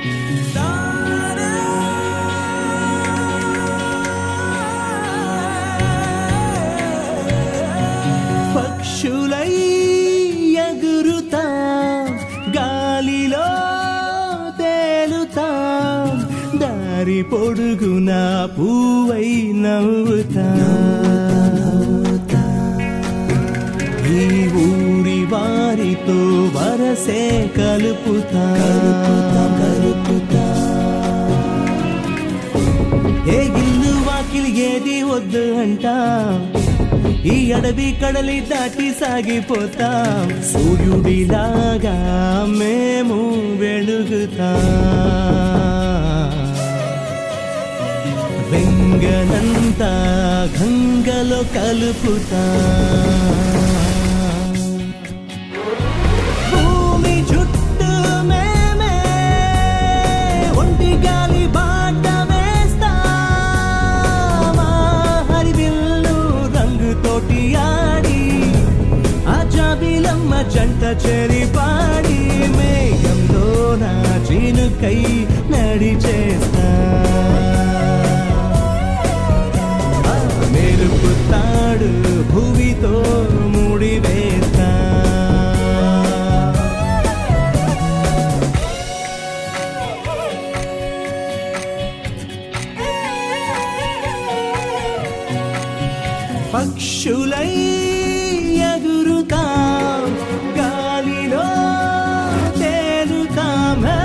పక్షులై ఎగురుతాం గాలిలో తేలుతాం దారి పొడుగున పువ్వై నవ్వుతాం ఈ ఊరి వారితో వరసే కలుపుతా కలుపుతా ఏ ఇల్లు వాకిలి ఏది వద్దు అంట ఈ అడవి కడలి దాటి సాగిపోతాం సూర్యుడిలాగా మేము వెలుగుతాం వెంగనంతా గంగలో కలుపుతా భూమి చుట్టూ మేమే ఒంటి గాలి బాట వేస్తామా హరివిల్లు రంగుతోటి ఆడి ఆ జాబిలమ్మ జంట చెరి పాడి మేఘంలో నా చినుకై నడిచేస్తా ఆ మెరుపుతాడు భూమితో ముడివేస్తా పక్షులై ఎగురుతాం గాలిలో తేలుతాం హే.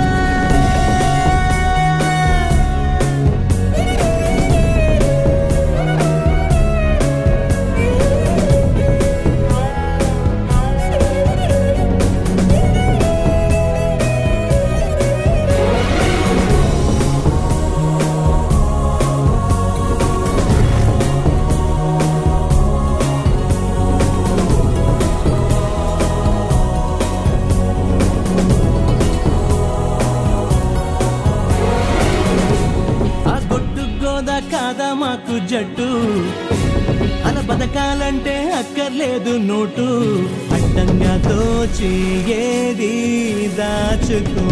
ఆ గొడ్డు గోద కాదా మాకు జట్టు అలా బతకాలంటే అక్కర్లేదు నోటు అడ్డంగా దోచి ఏది దాచుకో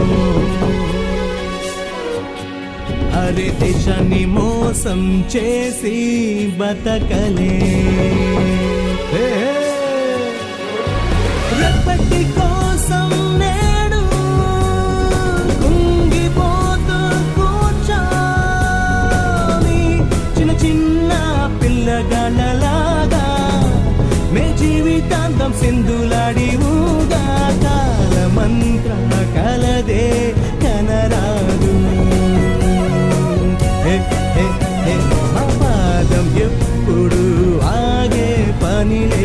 అరే దేశాన్ని మోసం చేసి బతకలే హే, హే. రెప్పటి కోసం నేడు కుంగిపోతూ కూర్చోని చిన్న చిన్న పిల్లగాళ్ళలాగా మే జీవితాంతం సింధులాడి ఊగా కాల మంత్ర కలదే కనరాదు హే, హే, హే, మా పాదం ఎప్పుడు ఆగే పని లేదు